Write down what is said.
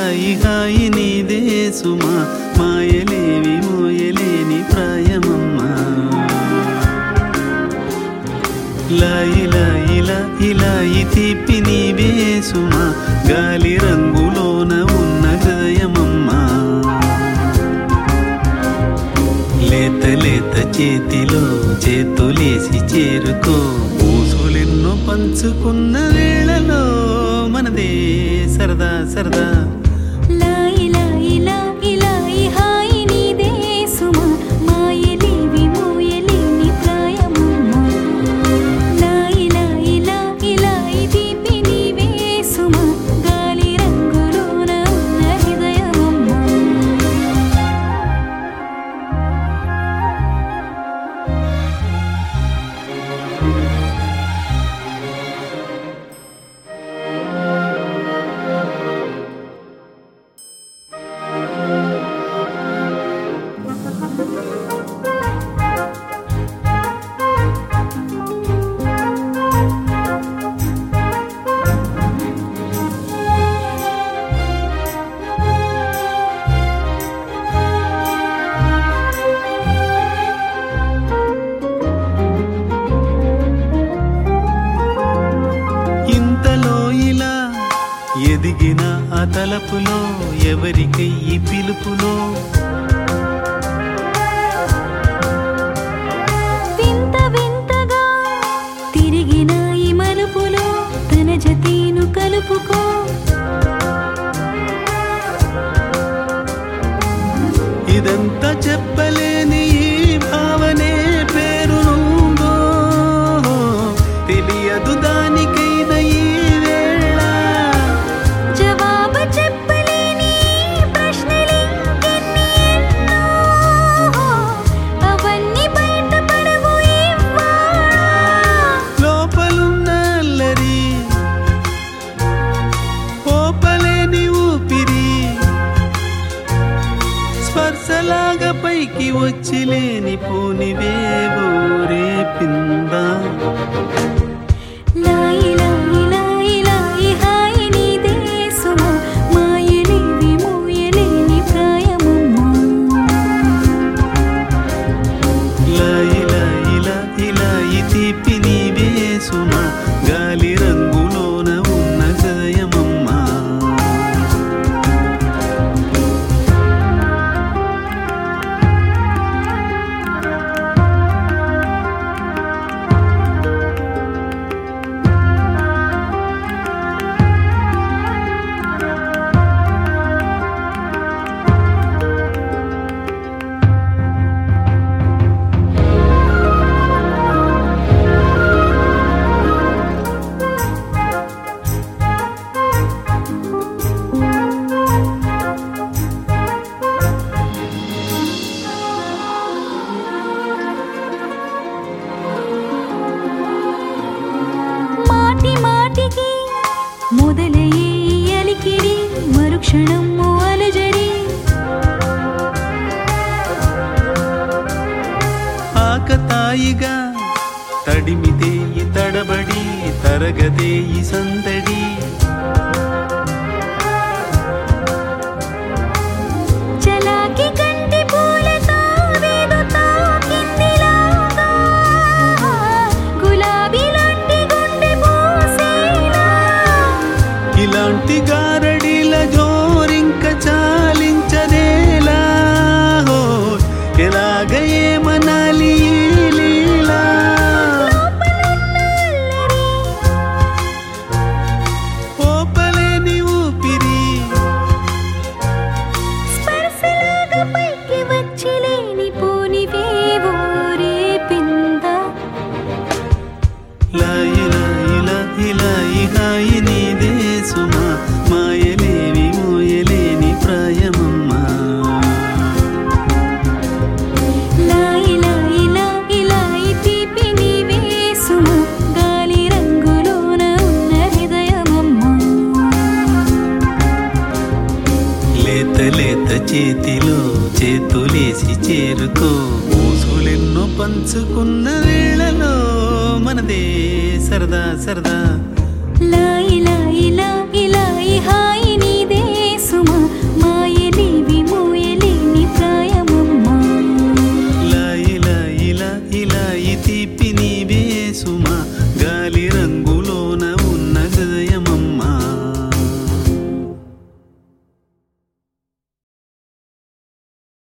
లాయి హాయి నీదే సుమా మాయలేవి మోయలేని ప్రాయమమ్మా లాయి లాయి లాయి లాయి తీపి నీవే సుమా గాలి రంగులోన ఉన్న హృదయమమ్మా లేత లేత చేతిలో చేతులేసి చేరుకో ఊసులెన్నో పంచుకున్న వేళలో మనదే సరదా సరదా లాయి లాయి లాయి లాయి హాయి నీదే సుమా మాయలేవి మోయలేని ప్రాయమమ్మా లాయి లాయి లాయి లాయి తీపి నీవే సుమా గాలి రంగులోన ఉన్న హృదయమమ్మా ఇంతలో ఇలా ఎదిగిన ఆ తలపులో ఎవరికయ్యి పిలుపులో వింత వింతగా తిరిగిన ఈ మలుపులో తన జతీను కలుపుకో ఇదంతా చెప్పలేని ఈ భావనే పేరునుందో తెలియదు దానికైన ఈ వేళ జవాబు చెప్పలేని ప్రశ్నలింకెన్ని ఎన్నో అవన్నీ బయటపడవు ఇవ్వాళ లోపలున్న అల్లరి ఓపలేని ఊపిరి స్పర్శలాగా పైకి వచ్చి లేని పోనివేవో రేపిందా లాయి లాయి లాయి లాయి హాయి నీదే సుమా మాయలేవి మోయలేని ప్రాయమమ్మా లాయి లాయి లాయి లాయి తీపి నీవే సుమా గాలి రంగులోన ఉన్న హృదయమమ్మా మాటి మాటికి మొదలయ్యే ఈ అలికిడి మరుక్షణం అలజడి ఆకతాయిగా తడిమితే ఈ తడబడి తరగదే ఈ సందడి చలాకి కంటి పూలతో వేదు తాకిందిలాగా గులాబీ లాంటి గుండె పూసేలా ఇలాంటి గారడిల జోరింక చాలించదేలా హో, ఎలాగ ఏమనాలి ఈ లీలా ఓపలేని ఊపిరి స్పర్శలాగా పైకి వచ్చి లేని పోనివేవో రేపిందా లాయి లాయి లాయి లాయి హాయి నీదే సుమా మాయలేవి మోయలేని ప్రాయమమ్మా లాయి లాయి లాయి లాయి తీపి నీవే సుమా గాలి రంగులోన ఉన్న హృదయమమ్మా లేత లేత చేతిలో చేతులేసి చేరుకో ఊసులెన్నో పంచుకున్న వేళలో మనదే సరదా సరదా లాయి లాయి లాయి